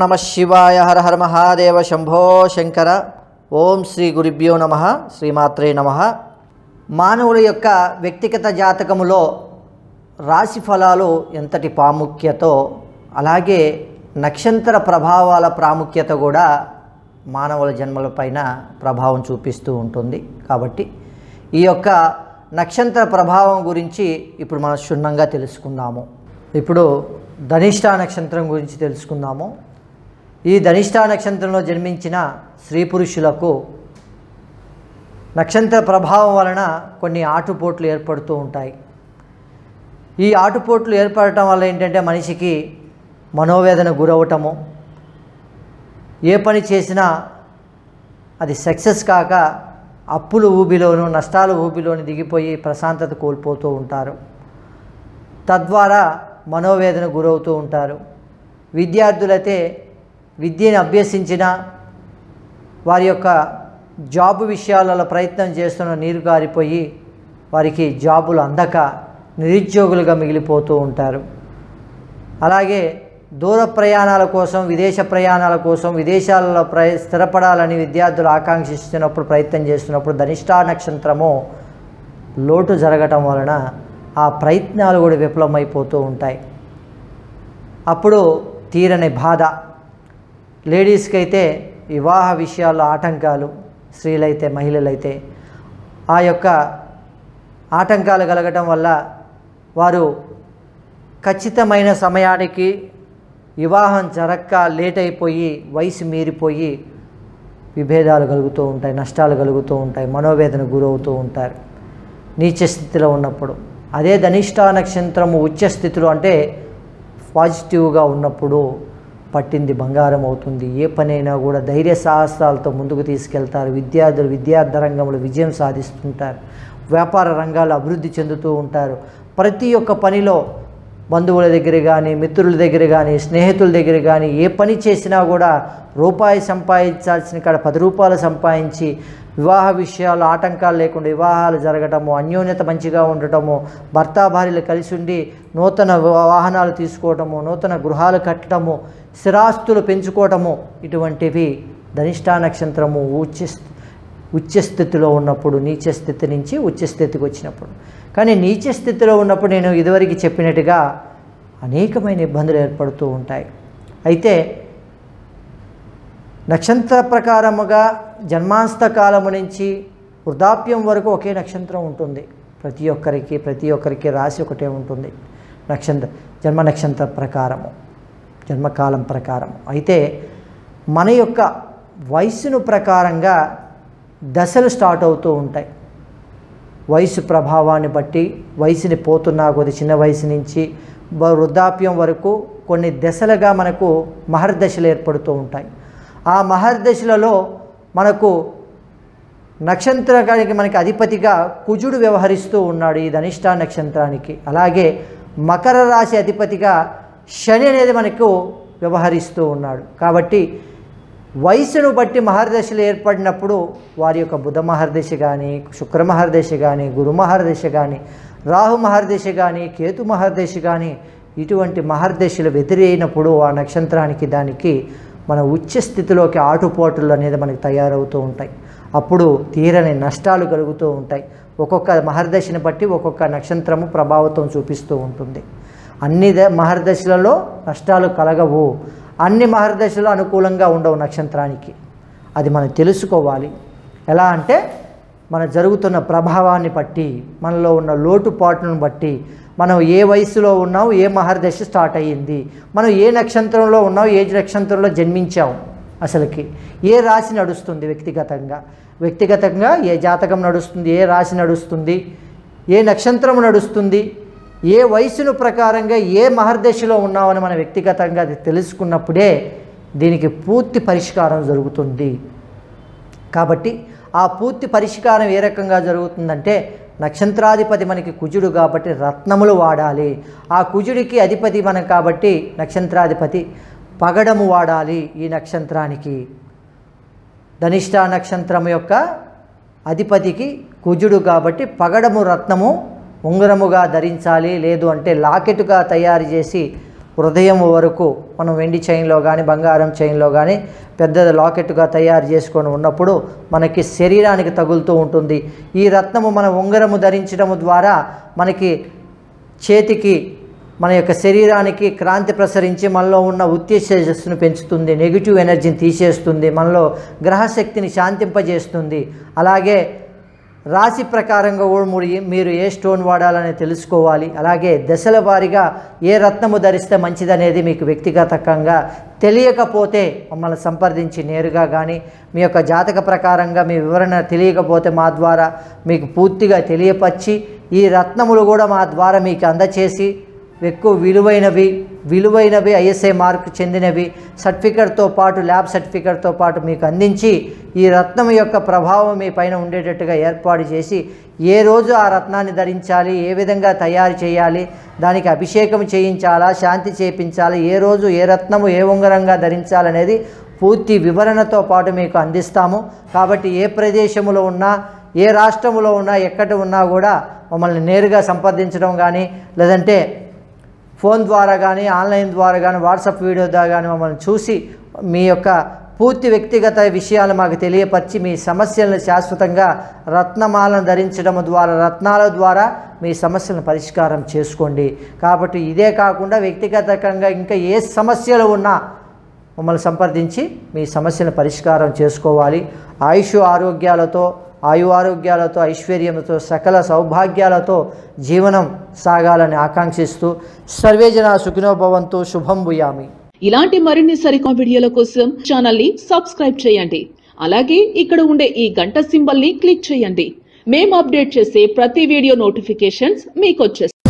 నమ శివాయ హర హర మహాదేవ శంభో శంకర ఓం శ్రీ గురుభ్యో నమ శ్రీమాత్రే నమ మానవుల యొక్క వ్యక్తిగత జాతకములో రాశి ఫలాలు ఎంతటి ప్రాముఖ్యతో అలాగే నక్షత్ర ప్రభావాల ప్రాముఖ్యత కూడా మానవుల జన్మలపైన ప్రభావం చూపిస్తూ ఉంటుంది కాబట్టి ఈ యొక్క నక్షత్ర ప్రభావం గురించి ఇప్పుడు మనం క్షుణ్ణంగా తెలుసుకుందాము ఇప్పుడు ధనిష్ట నక్షత్రం గురించి తెలుసుకుందాము ఈ ధనిష్ట నక్షత్రంలో జన్మించిన స్త్రీ పురుషులకు నక్షత్ర ప్రభావం వలన కొన్ని ఆటుపోట్లు ఏర్పడుతూ ఉంటాయి ఈ ఆటుపోట్లు ఏర్పడటం వల్ల ఏంటంటే మనిషికి మనోవేదన గురవటము ఏ పని చేసినా అది సక్సెస్ కాక అప్పులు ఊబిలోను నష్టాల ఊబిలోని దిగిపోయి ప్రశాంతత కోల్పోతూ ఉంటారు తద్వారా మనోవేదన గురవుతూ ఉంటారు విద్యార్థులైతే విద్యను అభ్యసించిన వారి యొక్క జాబ్ విషయాలలో ప్రయత్నం చేస్తున్న నీరు గారిపోయి వారికి జాబులు అందక నిరుద్యోగులుగా మిగిలిపోతూ ఉంటారు అలాగే దూర ప్రయాణాల కోసం విదేశ ప్రయాణాల కోసం విదేశాలలో ప్ర స్థిరపడాలని విద్యార్థులు ఆకాంక్షిస్తున్నప్పుడు ప్రయత్నం చేస్తున్నప్పుడు ధనిష్టా నక్షత్రము లోటు జరగటం వలన ఆ ప్రయత్నాలు కూడా విఫలమైపోతూ ఉంటాయి అప్పుడు తీరని బాధ లేడీస్కి అయితే వివాహ విషయాల్లో ఆటంకాలు స్త్రీలైతే మహిళలైతే ఆ యొక్క ఆటంకాలు కలగటం వల్ల వారు ఖచ్చితమైన సమయానికి వివాహం జరక్క లేట్ అయిపోయి వయసు మీరిపోయి విభేదాలు కలుగుతూ ఉంటాయి నష్టాలు కలుగుతూ ఉంటాయి మనోవేదన గురవుతూ ఉంటారు నీచ స్థితిలో ఉన్నప్పుడు అదే ధనిష్ట నక్షత్రము ఉచ్చ స్థితిలో అంటే పాజిటివ్గా ఉన్నప్పుడు పట్టింది బంగారం అవుతుంది ఏ పనైనా కూడా ధైర్య సాహసాలతో ముందుకు తీసుకెళ్తారు విద్యార్థులు విద్యార్థి రంగంలో విజయం సాధిస్తుంటారు వ్యాపార రంగాల్లో అభివృద్ధి చెందుతూ ఉంటారు ప్రతి ఒక్క పనిలో బంధువుల దగ్గర కానీ మిత్రుల దగ్గర కానీ స్నేహితుల దగ్గర కానీ ఏ పని చేసినా కూడా రూపాయి సంపాదించాల్సిన కాడ పది రూపాయలు సంపాదించి వివాహ విషయాలు ఆటంకాలు లేకుండా వివాహాలు జరగటము అన్యోన్యత మంచిగా ఉండటము భర్త భార్యలు కలిసి ఉండి నూతన వాహనాలు తీసుకోవటము నూతన గృహాలు కట్టడము స్థిరాస్తులు పెంచుకోవటము ఇటువంటివి ధనిష్టా నక్షత్రము ఉచ్చ ఉచ్చ స్థితిలో ఉన్నప్పుడు నీచ స్థితి నుంచి ఉచ్చ స్థితికి వచ్చినప్పుడు కానీ నీచ స్థితిలో ఉన్నప్పుడు నేను ఇదివరకు చెప్పినట్టుగా అనేకమైన ఇబ్బందులు ఏర్పడుతూ ఉంటాయి అయితే నక్షత్ర ప్రకారముగా జన్మాంస్త కాలము నుంచి వృద్ధాప్యం వరకు ఒకే నక్షత్రం ఉంటుంది ప్రతి ఒక్కరికి ప్రతి ఒక్కరికి రాశి ఒకటే ఉంటుంది నక్షత్ర జన్మ నక్షత్ర ప్రకారము జన్మకాలం ప్రకారం అయితే మన యొక్క వయస్సును ప్రకారంగా దశలు స్టార్ట్ అవుతూ ఉంటాయి వయసు ప్రభావాన్ని బట్టి వయసుని పోతున్నా కొద్ది చిన్న వయసు నుంచి బ- వృద్ధాప్యం వరకు కొన్ని దశలుగా మనకు మహర్దశలు ఏర్పడుతూ ఉంటాయి ఆ మహర్దశలలో మనకు నక్షత్రానికి మనకి అధిపతిగా కుజుడు వ్యవహరిస్తూ ఉన్నాడు ఈ ధనిష్ట నక్షత్రానికి అలాగే మకర రాశి అధిపతిగా శని అనేది మనకు వ్యవహరిస్తూ ఉన్నాడు కాబట్టి వయసును బట్టి మహర్దశలు ఏర్పడినప్పుడు వారి యొక్క బుధ మహర్దశ కానీ శుక్ర మహర్దశ కానీ గురు మహర్దశ కానీ రాహు మహర్దశ కానీ కేతు మహర్దశ కానీ ఇటువంటి మహర్దశలు వ్యతిరైనప్పుడు ఆ నక్షత్రానికి దానికి మన ఉచ్చ స్థితిలోకి ఆటుపోటులు అనేది మనకి తయారవుతూ ఉంటాయి అప్పుడు తీరని నష్టాలు కలుగుతూ ఉంటాయి ఒక్కొక్క మహర్దశని బట్టి ఒక్కొక్క నక్షత్రము ప్రభావితం చూపిస్తూ ఉంటుంది అన్ని ద మహర్దశలలో నష్టాలు కలగవు అన్ని మహర్దశలు అనుకూలంగా ఉండవు నక్షత్రానికి అది మనం తెలుసుకోవాలి ఎలా అంటే మన జరుగుతున్న ప్రభావాన్ని బట్టి మనలో ఉన్న లోటుపాట్లను బట్టి మనం ఏ వయసులో ఉన్నాం ఏ మహర్దశ స్టార్ట్ అయ్యింది మనం ఏ నక్షత్రంలో ఉన్నాం ఏ నక్షత్రంలో జన్మించాం అసలుకి ఏ రాశి నడుస్తుంది వ్యక్తిగతంగా వ్యక్తిగతంగా ఏ జాతకం నడుస్తుంది ఏ రాశి నడుస్తుంది ఏ నక్షత్రం నడుస్తుంది ఏ వయసును ప్రకారంగా ఏ మహర్దశలో ఉన్నామని మనం వ్యక్తిగతంగా అది తెలుసుకున్నప్పుడే దీనికి పూర్తి పరిష్కారం జరుగుతుంది కాబట్టి ఆ పూర్తి పరిష్కారం ఏ రకంగా జరుగుతుందంటే నక్షత్రాధిపతి మనకి కుజుడు కాబట్టి రత్నములు వాడాలి ఆ కుజుడికి అధిపతి మనం కాబట్టి నక్షత్రాధిపతి పగడము వాడాలి ఈ నక్షత్రానికి ధనిష్ట నక్షత్రం యొక్క అధిపతికి కుజుడు కాబట్టి పగడము రత్నము ఉంగరముగా ధరించాలి లేదు అంటే లాకెట్గా తయారు చేసి హృదయం వరకు మనం వెండి చైన్లో కానీ బంగారం చైన్లో కానీ పెద్ద లాకెట్గా తయారు చేసుకొని ఉన్నప్పుడు మనకి శరీరానికి తగులుతూ ఉంటుంది ఈ రత్నము మన ఉంగరము ధరించడం ద్వారా మనకి చేతికి మన యొక్క శరీరానికి క్రాంతి ప్రసరించి మనలో ఉన్న ఉత్తేజస్సును పెంచుతుంది నెగిటివ్ ఎనర్జీని తీసేస్తుంది మనలో గ్రహశక్తిని శాంతింపజేస్తుంది అలాగే రాశి ప్రకారంగా కూడా మీరు- మీరు ఏ స్టోన్ వాడాలని తెలుసుకోవాలి అలాగే దశల వారీగా ఏ రత్నము ధరిస్తే మంచిదనేది మీకు వ్యక్తిగతంగా తెలియకపోతే మమ్మల్ని సంప్రదించి నేరుగా కానీ మీ యొక్క జాతక ప్రకారంగా మీ వివరణ తెలియకపోతే మా ద్వారా మీకు పూర్తిగా తెలియపరిచి ఈ రత్నములు కూడా మా ద్వారా మీకు అందచేసి ఎక్కువ విలువైనవి విలువైనవి ఐఎస్ఐ మార్క్ చెందినవి సర్టిఫికెట్తో పాటు ల్యాబ్ సర్టిఫికెట్తో పాటు మీకు అందించి ఈ రత్నం యొక్క ప్రభావం మీ పైన ఉండేటట్టుగా ఏర్పాటు చేసి ఏ రోజు ఆ రత్నాన్ని ధరించాలి ఏ విధంగా తయారు చేయాలి దానికి అభిషేకం చేయించాలా శాంతి చేయించాలి ఏ రోజు ఏ రత్నము ఏ ఉంగరంగా ధరించాలనేది పూర్తి వివరణతో పాటు మీకు అందిస్తాము కాబట్టి ఏ ప్రదేశంలో ఉన్నా ఏ రాష్ట్రంలో ఉన్నా ఎక్కడ ఉన్నా కూడా మమ్మల్ని నేరుగా సంప్రదించడం కానీ లేదంటే ఫోన్ ద్వారా కానీ ఆన్లైన్ ద్వారా కానీ వాట్సాప్ వీడియో ద్వారా కానీ మమ్మల్ని చూసి మీ యొక్క పూర్తి వ్యక్తిగత విషయాలు మాకు తెలియపరిచి మీ సమస్యలను శాశ్వతంగా రత్నమాలను ధరించడం ద్వారా రత్నాల ద్వారా మీ సమస్యలను పరిష్కారం చేసుకోండి కాబట్టి ఇదే కాకుండా వ్యక్తిగతంగా ఇంకా ఏ సమస్యలు ఉన్నా మమ్మల్ని సంప్రదించి మీ సమస్యను పరిష్కారం చేసుకోవాలి ఆయుష్ ఆరోగ్యాలతో ఆయు ఆరోగ్యాలతో ఐశ్వర్యంతో సకల సౌభాగ్యాలతో జీవనం సాగాలని ఆకాంక్షిస్తూ సర్వేజన సుఖినోభవంతో శుభం భూయామి ఇలాంటి మరిన్ని సరికొత్త వీడియోల కోసం ఛానల్ ని సబ్స్క్రైబ్ చేయండి అలాగే ఇక్కడ ఉండే ఈ గంట సింబల్ ని క్లిక్ చేయండి మేము అప్డేట్ చేసే ప్రతి వీడియో నోటిఫికేషన్స్ మీకు వచ్చేస్తాయి